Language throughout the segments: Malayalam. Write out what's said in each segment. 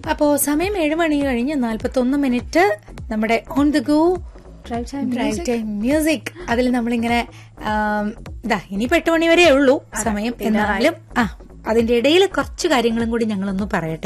അപ്പോ സമയം ഏഴ് മണി കഴിഞ്ഞ് നാൽപ്പത്തൊന്ന് മിനിറ്റ് നമ്മുടെ on the go drive time drive time music അതിൽ നമ്മളിങ്ങനെ ആം, ദാ ഇനിയിപ്പോ എട്ട് മണി വരെ ഉള്ളൂ സമയം എന്നാലും ആ അതിന്റെ ഇടയിൽ കുറച്ച് കാര്യങ്ങളും കൂടി ഞങ്ങളൊന്ന് പറയട്ടെ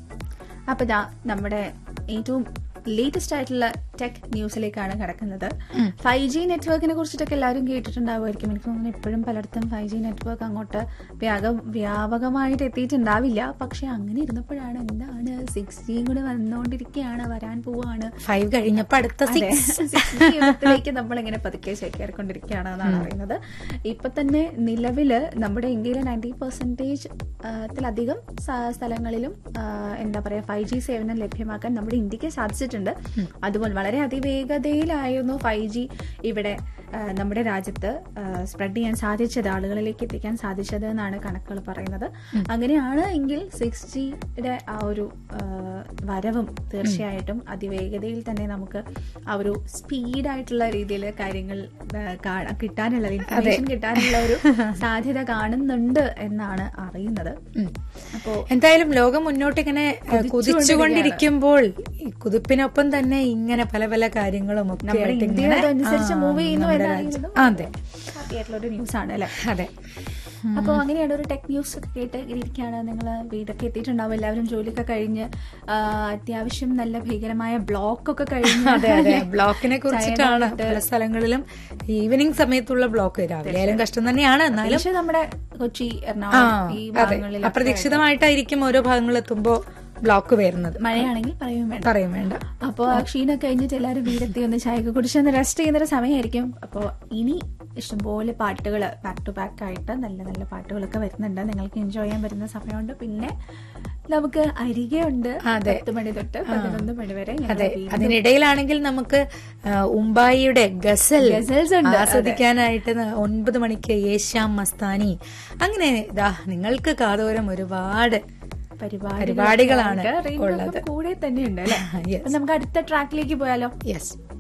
അപ്പൊ ദാ നമ്മുടെ ഏറ്റവും ലേറ്റസ്റ്റ് ആയിട്ടുള്ള ടെക് ന്യൂസിലേക്കാണ് കിടക്കുന്നത് ഫൈവ് ജി നെറ്റ്വർക്കിനെ കുറിച്ചിട്ടൊക്കെ എല്ലാവരും കേട്ടിട്ടുണ്ടാവുമായിരിക്കും എനിക്ക് തോന്നുന്നു ഇപ്പോഴും പലയിടത്തും ഫൈവ് ജി നെറ്റ്വർക്ക് അങ്ങോട്ട് വ്യാപ വ്യാപകമായിട്ട് എത്തിയിട്ടുണ്ടാവില്ല പക്ഷെ അങ്ങനെ ഇരുന്നപ്പോഴാണ് എന്താണ് സിക്സ് ജി കൂടെ വന്നുകൊണ്ടിരിക്കുകയാണ് വരാൻ പോവാണ് ഫൈവ് കഴിഞ്ഞപ്പോ അടുത്ത അതെ. സിക്സ് 6G യുഗത്തിലേക്ക് നമ്മൾ ഇങ്ങനെ പതുക്കെ ചേക്കേറിക്കൊണ്ടിരിക്കുകയാണ് എന്നാണ് അറിയുന്നത് ഇപ്പൊ തന്നെ നിലവില് നമ്മുടെ ഇന്ത്യയിലെ നയൻറ്റി പെർസെന്റേജ് ത്തിലധികം സ- സ്ഥലങ്ങളിലും ആ, എന്താ പറയാ ഫൈവ് ജി സേവനം ലഭ്യമാക്കാൻ നമ്മുടെ ഇന്ത്യക്ക് സാധിച്ചിട്ടുണ്ട് അതുപോലെ വളരെ അതിവേഗതയിലായിരുന്നു ഫൈവ് ജി ഇവിടെ ആ, നമ്മുടെ രാജ്യത്ത് സ്പ്രെഡ് ചെയ്യാൻ സാധിച്ചത് ആളുകളിലേക്ക് എത്തിക്കാൻ സാധിച്ചത് എന്നാണ് കണക്കുകൾ പറയുന്നത് അങ്ങനെയാണ് എങ്കിൽ സിക്സ് ജിയുടെ ആ ഒരു ആ, വരവും തീർച്ചയായിട്ടും അതിവേഗതയിൽ തന്നെ നമുക്ക് ആ ഒരു സ്പീഡായിട്ടുള്ള രീതിയിൽ കാര്യങ്ങൾ ആ, കാണാൻ കിട്ടാനുള്ള ഇൻഫർമേഷൻ കിട്ടാനുള്ള ഒരു സാധ്യത കാണുന്നുണ്ട് എന്നാണ് അറിയുന്നത് അപ്പോ എന്തായാലും ലോകം മുന്നോട്ട് ഇങ്ങനെ ഏഹ്, കുതിച്ചുകൊണ്ടിരിക്കുമ്പോൾ ഈ കുതിപ്പിനൊപ്പം തന്നെ ഇങ്ങനെ പല പല കാര്യങ്ങളും ഒക്കെ നമ്മുടെ ആയിട്ട് ഇന്ത്യ ഇങ്ങനെ, അതനുസരിച്ച് ആ, മൂവ് ചെയ്യുന്നു നമ്മുടെ എന്നറിയുന്നതും രാജ്യം- അതെ happy ആയിട്ടുള്ള ഒരു ന്യൂസ് ആണ് അല്ലെ അതെ അപ്പോൾ അങ്ങനെയാണ് ഒരു ടെക് ന്യൂസ് ഒക്കെ കേട്ട് ഇരിക്കുകയാണ് നിങ്ങൾ വീടൊക്കെ എത്തിയിട്ടുണ്ടാവും എല്ലാവരും ജോലിയൊക്കെ കഴിഞ്ഞ് ആ, അത്യാവശ്യം നല്ല ഭീകരമായ ബ്ലോക്ക് ഒക്കെ കഴിഞ്ഞ് അതെ അതെ ബ്ലോക്കിനെ കുറിച്ചിട്ടാണ് ചായ പല സ്ഥലങ്ങളിലും ഈവനിങ് സമയത്തുള്ള ബ്ലോക്ക് രാവിലെ ആയാലും കഷ്ടം തന്നെയാണ് എന്നാലും പക്ഷേ നമ്മുടെ കൊച്ചി ആ എറണാകുളം ഈ അതെ ഭാഗങ്ങളിൽ അപ്രതീക്ഷിതമായിട്ടായിരിക്കും ഓരോ ഭാഗങ്ങളെത്തുമ്പോ ബ്ലോക്ക് വരുന്നത് മഴയാണെങ്കിൽ പറയുകയും വേണ്ട പറയും വേണ്ട അപ്പോൾ ക്ഷീണം കഴിഞ്ഞിട്ട് എല്ലാവരും വീടെത്തി ഒന്ന് ചായയൊക്കെ കുടിച്ചൊന്ന് റെസ്റ്റ് ചെയ്യുന്നൊരു സമയമായിരിക്കും അപ്പോൾ ഇനി ഇഷ്ടംപോലെ പാട്ടുകൾ ബാക്ക് ടു ബാക്ക് ആയിട്ട് നല്ല നല്ല പാട്ടുകളൊക്കെ വരുന്നുണ്ട് നിങ്ങൾക്ക് എൻജോയ് ചെയ്യാൻ വരുന്ന സമയമുണ്ട് പിന്നെ നമുക്ക് അരികെ ഉണ്ട് അതെ. പത്ത് മണി തൊട്ട് പതിനൊന്ന് മണി വരെ ഞങ്ങൾ അതെ വീണ്ടും അതിനിടയിലാണെങ്കിൽ നമുക്ക് ആ, ഉമ്പായിയുടെ ഗസൽ ഗസൽസ് ഉണ്ട്, ആസ്വദിക്കാനായിട്ട് ന- ഒൻപത് മണിക്ക് യേശാം മസ്താനി അങ്ങനെ ഇതാ നിങ്ങൾക്ക് കാതോരം ഒരുപാട് പരിപാടികളാണ് റെയിൻബോ ഉള്ളത്. കൂടെ തന്നെ ഉണ്ട് അല്ലേ Yes. അപ്പൊ നമുക്ക് അടുത്ത ട്രാക്കിലേക്ക് പോയാലോ യെസ്